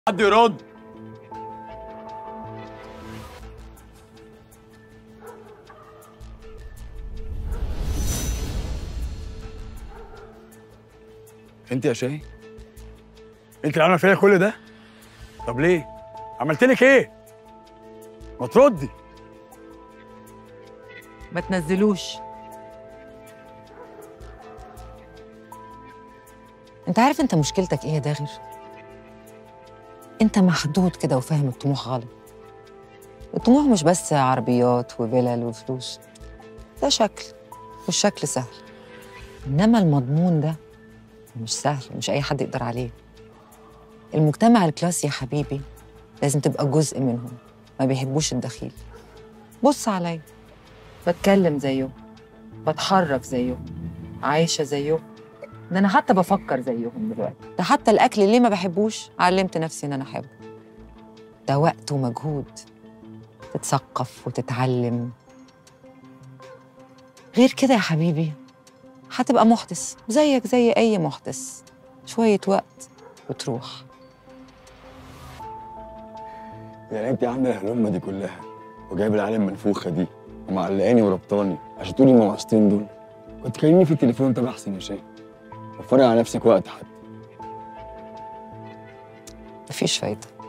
حد يرد انت يا شاي انت اللي عامله فيا كل ده طب ليه عملت لك ايه ما تردي ما تنزلوش انت عارف انت مشكلتك ايه يا داغر انت محدود كده وفاهم الطموح غلط الطموح مش بس عربيات وفلل وفلوس ده شكل والشكل سهل انما المضمون ده مش سهل مش اي حد يقدر عليه المجتمع الكلاسي يا حبيبي لازم تبقى جزء منهم ما بيحبوش الدخيل بص عليا بتكلم زيه بتحرك زيه عايشة زيه ده أنا حتى بفكر زيهم دلوقتي ده حتى الأكل اللي ما بحبوش علمت نفسي إن أنا أحبه ده وقت ومجهود تتثقف وتتعلم غير كده يا حبيبي هتبقى محدث زيك زي أي محدث شوية وقت وتروح يعني انت عامله الهلمه دي كلها وجايب العالم منفوخه دي ومعلقاني وربطاني عشان تقولي المواعظتين دول كنت كلمني في التليفون طب احسن يا شاي وفرق على نفسك وقت حتى مفيش فايدة